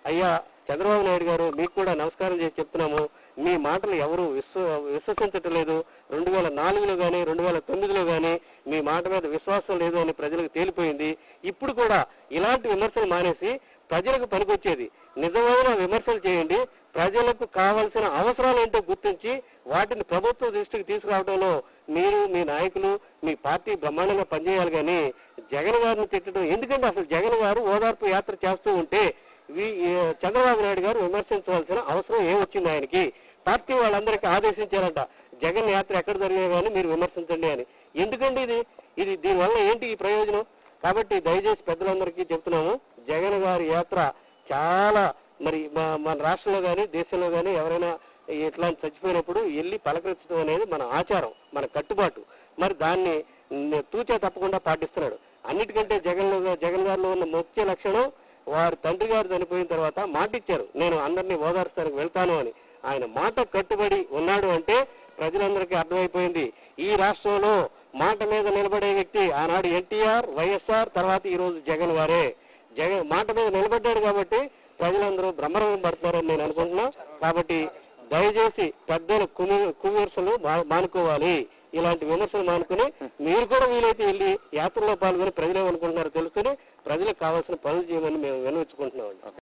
అయ్యా చంద్రబాబు నాయుడు గారు మీకు కూడా నమస్కారం చేసి చెప్తున్నాము మీ మాటలు ఎవరు విశ్వ విశ్వసించటం లేదు రెండు వేల నాలుగులో కానీ రెండు వేల తొమ్మిదిలో కానీ మీ మాట మీద విశ్వాసం లేదు అని ప్రజలకు తేలిపోయింది ఇప్పుడు కూడా ఇలాంటి విమర్శలు మానేసి ప్రజలకు పనికొచ్చేది నిజమైన విమర్శలు చేయండి ప్రజలకు కావాల్సిన అవసరాలు ఏంటో గుర్తించి వాటిని ప్రభుత్వ దృష్టికి తీసుకురావడంలో మీరు మీ నాయకులు మీ పార్టీ బ్రహ్మాండంగా పనిచేయాలి కానీ జగన్ గారిని తిట్టడం ఎందుకంటే అసలు జగన్ గారు ఓదార్పు యాత్ర చేస్తూ ఉంటే వీ- ఈ చంద్రబాబు నాయుడు గారు విమర్శించవలసిన అవసరం ఏమొచ్చింది ఆయనకి పార్టీ వాళ్ళందరికీ ఆదేశించారంట జగన్ యాత్ర ఎక్కడ జరిగినా కానీ మీరు విమర్శించండి అని ఎందుకండి ఇది ఇది దీనివల్ల ఏంటి ఈ ప్రయోజనం కాబట్టి దయచేసి పెద్దలందరికీ చెప్తున్నాము జగన్ గారి యాత్ర చాలా మరి మా- మన రాష్ట్రంలో కానీ దేశంలో కానీ ఎవరైనా ఇట్లాంటి చచ్చిపోయినప్పుడు వెళ్ళి పలకరించడం అనేది మన ఆచారం మన కట్టుబాటు మరి దాన్ని న- తూచా తప్పకుండా పాటిస్తున్నాడు అన్నిటికంటే జగన్ జగన్ గారిలో ఉన్న ముఖ్య లక్షణం వారి తండ్రి గారు చనిపోయిన తర్వాత మాట ఇచ్చారు నేను అందరినీ ఓదార్చడానికి వెళ్తాను అని ఆయన మాట కట్టుబడి ఉన్నాడు అంటే ప్రజలందరికీ అర్థమైపోయింది ఈ రాష్ట్రంలో మాట మీద నిలబడే వ్యక్తి ఆనాడు ఎన్టీఆర్ వైఎస్ఆర్ తర్వాత ఈ రోజు జగన్ వారే జగన్ మాట మీద నిలబడ్డాడు కాబట్టి ప్రజలందరూ బ్రహ్మరథం పడుతున్నారని నేను అనుకుంటున్నా కాబట్టి దయచేసి పెద్దలు కుమి కువిమర్శలు మా- మానుకోవాలి ఇలాంటి విమర్శలు మానుకుని మీరు కూడా వీలైతే వెళ్ళి యాత్రలో పాల్గొని ప్రజలు ఏమనుకుంటున్నారో తెలుసుకుని ప్రజలకు కావాల్సిన పనులు చేయమని మేము వినవించుకుంటున్నామండి